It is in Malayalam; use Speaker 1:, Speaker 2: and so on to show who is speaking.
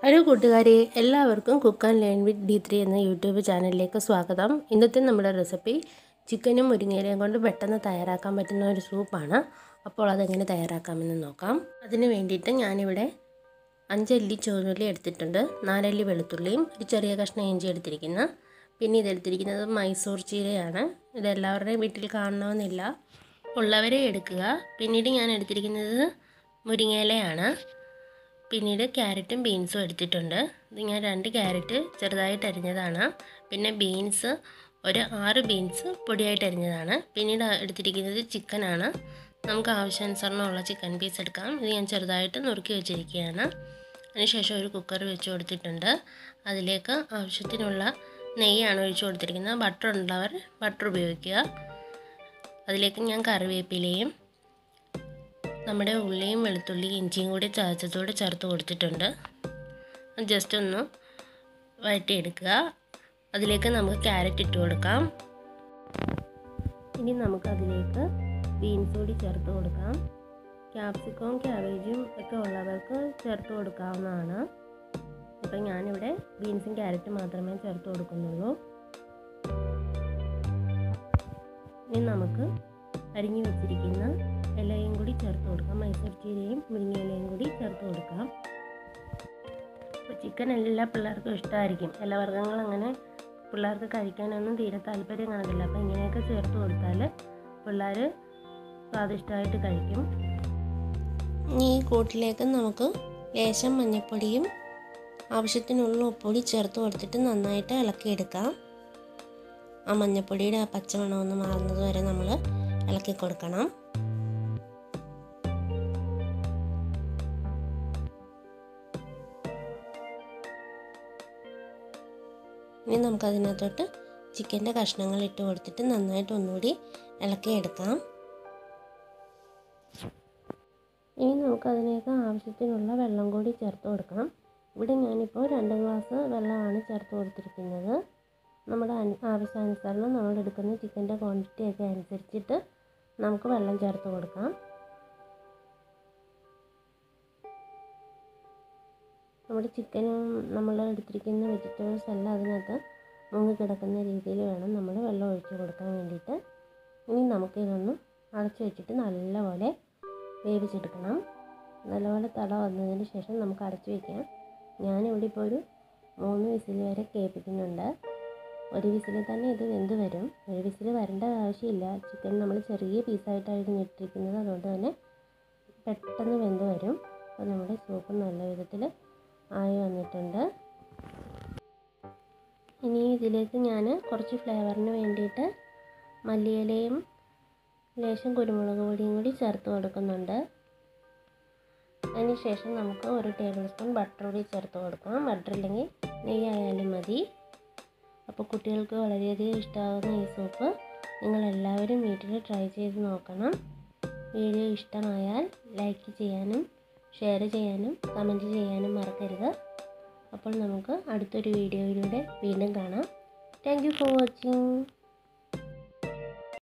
Speaker 1: ഹലോ കൂട്ടുകാരെ എല്ലാവർക്കും cook and learn with D three എന്ന യൂട്യൂബ് ചാനലിലേക്ക് സ്വാഗതം ഇന്നത്തെ നമ്മുടെ റെസിപ്പി ചിക്കനും മുരിങ്ങയിലയും കൊണ്ട് പെട്ടെന്ന് തയ്യാറാക്കാൻ പറ്റുന്ന ഒരു സൂപ്പാണ് അപ്പോൾ അതെങ്ങനെ തയ്യാറാക്കാമെന്ന് നോക്കാം അതിന് വേണ്ടിയിട്ട് ഞാനിവിടെ അഞ്ചല്ലി ചുവന്നുള്ളി എടുത്തിട്ടുണ്ട് നാലല്ലി വെളുത്തുള്ളിയും ഒരു ചെറിയ കഷ്ണം ഇഞ്ചി എടുത്തിരിക്കുന്നു പിന്നെ ഇതെടുത്തിരിക്കുന്നത് മൈസൂർ ചീരയാണ് ഇത് എല്ലാവരുടെയും വീട്ടിൽ കാണണമെന്നില്ല ഉള്ളവരെ എടുക്കുക പിന്നീട് ഞാൻ എടുത്തിരിക്കുന്നത് മുരിങ്ങയിലയാണ് പിന്നീട് ക്യാരറ്റും ബീൻസും എടുത്തിട്ടുണ്ട് ഇത് ഞാൻ രണ്ട് ക്യാരറ്റ് ചെറുതായിട്ട് അരിഞ്ഞതാണ് പിന്നെ ബീൻസ് ഒരു ആറ് ബീൻസ് പൊടിയായിട്ട് അരിഞ്ഞതാണ് പിന്നീട് എടുത്തിരിക്കുന്നത് ചിക്കനാണ് നമുക്ക് ആവശ്യാനുസരണമുള്ള ചിക്കൻ പീസ് എടുക്കാം ഇത് ഞാൻ ചെറുതായിട്ട് നുറുക്കി വെച്ചിരിക്കുകയാണ് അതിനുശേഷം ഒരു കുക്കർ വെച്ച് കൊടുത്തിട്ടുണ്ട് അതിലേക്ക് ആവശ്യത്തിനുള്ള നെയ്യാണ് ഒഴിച്ചു കൊടുത്തിരിക്കുന്നത് ബട്ടർ ഉള്ളവർ ബട്ടർ ഉപയോഗിക്കുക അതിലേക്ക് ഞാൻ കറിവേപ്പിലയും നമ്മുടെ ഉള്ളിയും വെളുത്തുള്ളിയും ഇഞ്ചിയും കൂടി ചതച്ചതോടെ ചേർത്ത് കൊടുത്തിട്ടുണ്ട് ജസ്റ്റ് ഒന്ന് വഴറ്റിയെടുക്കുക അതിലേക്ക് നമുക്ക് ക്യാരറ്റ് ഇട്ട് കൊടുക്കാം ഇനി നമുക്ക് അതിലേക്ക് ബീൻസ് കൂടി ചേർത്ത് കൊടുക്കാം ക്യാപ്സിക്കവും ക്യാബേജും ഒക്കെ ഉള്ളവർക്ക് ചേർത്ത് കൊടുക്കാവുന്നതാണ് അപ്പം ഞാനിവിടെ ബീൻസും ക്യാരറ്റും മാത്രമേ ചേർത്ത് കൊടുക്കുന്നുള്ളൂ ഇനി നമുക്ക് അരിഞ്ഞു വെച്ചിരിക്കുന്ന ഇലയും കൂടി ചേർത്ത് കൊടുക്കാം മൈസൂർ ചീരയും മുരിങ്ങ ഇലയും കൂടി ചേർത്ത് കൊടുക്കാം അപ്പോൾ ചിക്കൻ എല്ലാ പിള്ളേർക്കും ഇഷ്ടമായിരിക്കും ഇലവർഗ്ഗങ്ങൾ അങ്ങനെ പിള്ളേർക്ക് കഴിക്കാനൊന്നും തീരെ താല്പര്യം കാണില്ല അപ്പോൾ ഇങ്ങനെയൊക്കെ ചേർത്ത് കൊടുത്താൽ പിള്ളേർ സ്വാദിഷ്ടമായിട്ട് കഴിക്കും ഈ കൂട്ടിലേക്ക് നമുക്ക് ലേശം മഞ്ഞൾപ്പൊടിയും ആവശ്യത്തിനുള്ള ഉപ്പൊടി ചേർത്ത് കൊടുത്തിട്ട് നന്നായിട്ട് ഇളക്കിയെടുക്കാം ആ മഞ്ഞൾപ്പൊടിയുടെ ആ പച്ചമണം ഒന്ന് മാറുന്നത് വരെ നമ്മൾ ഇളക്കി കൊടുക്കണം ഇനി നമുക്കതിനകത്തോട്ട് ചിക്കൻ്റെ കഷ്ണങ്ങൾ ഇട്ട് കൊടുത്തിട്ട് നന്നായിട്ട് ഒന്നുകൂടി ഇളക്കിയെടുക്കാം ഇനി നമുക്കതിലേക്ക് ആവശ്യത്തിനുള്ള വെള്ളം കൂടി ചേർത്ത് കൊടുക്കണം ഇവിടെ ഞാനിപ്പോൾ രണ്ട് ഗ്ലാസ് വെള്ളമാണ് ചേർത്ത് കൊടുത്തിരിക്കുന്നത് നമ്മുടെ ആവശ്യാനുസരണം നമ്മൾ എടുക്കുന്ന ചിക്കൻ്റെ ക്വാണ്ടിറ്റി ഒക്കെ അനുസരിച്ചിട്ട് നമുക്ക് വെള്ളം ചേർത്ത് കൊടുക്കാം നമ്മുടെ ചിക്കനും നമ്മൾ എടുത്തിരിക്കുന്ന വെജിറ്റബിൾസ് എല്ലാം അതിനകത്ത് മുങ്ങി കിടക്കുന്ന രീതിയിൽ വേണം നമ്മൾ വെള്ളം ഒഴിച്ച് കൊടുക്കാൻ വേണ്ടിയിട്ട് ഇനി നമുക്കിതൊന്ന് അടച്ചു വെച്ചിട്ട് നല്ലപോലെ വേവിച്ചെടുക്കണം നല്ലപോലെ തട വന്നതിന് ശേഷം നമുക്ക് അടച്ചു വയ്ക്കാം ഞാനിവിടെ ഇപ്പോൾ ഒരു മൂന്ന് വിസിൽ വരെ കേൾപ്പിക്കുന്നുണ്ട് ഒരു വിസിൽ തന്നെ ഇത് വെന്ത് വരും ഒരു വിസിൽ വരേണ്ട ആവശ്യമില്ല ചിക്കൻ നമ്മൾ ചെറിയ പീസായിട്ടാണ് ഇട്ടിരിക്കുന്നത് അതുകൊണ്ട് തന്നെ പെട്ടെന്ന് വെന്ത് വരും അപ്പോൾ നമ്മുടെ സൂപ്പ് നല്ല വിധത്തിൽ ആയി വന്നിട്ടുണ്ട് ഇനി ഇതിലേക്ക് ഞാൻ കുറച്ച് ഫ്ലേവറിന് വേണ്ടിയിട്ട് മല്ലിയിലയും ലേശം കുരുമുളക് പൊടിയും കൂടി ചേർത്ത് കൊടുക്കുന്നുണ്ട് അതിന് ശേഷം നമുക്ക് ഒരു ടേബിൾ സ്പൂൺ ബട്ടർ കൂടി ചേർത്ത് കൊടുക്കാം ബട്ടർ ഇല്ലെങ്കിൽ നെയ്യായാലും മതി അപ്പോൾ കുട്ടികൾക്ക് വളരെയധികം ഇഷ്ടമാകുന്ന ഈ സൂപ്പ് നിങ്ങളെല്ലാവരും വീട്ടിൽ ട്രൈ ചെയ്ത് നോക്കണം വീഡിയോ ഇഷ്ടമായാൽ ലൈക്ക് ചെയ്യാനും ഷെയർ ചെയ്യാനും കമൻറ്റ് ചെയ്യാനും മറക്കരുത് അപ്പോൾ നമുക്ക് അടുത്തൊരു വീഡിയോയിലൂടെ വീണ്ടും കാണാം താങ്ക് യു ഫോർ വാച്ചിങ്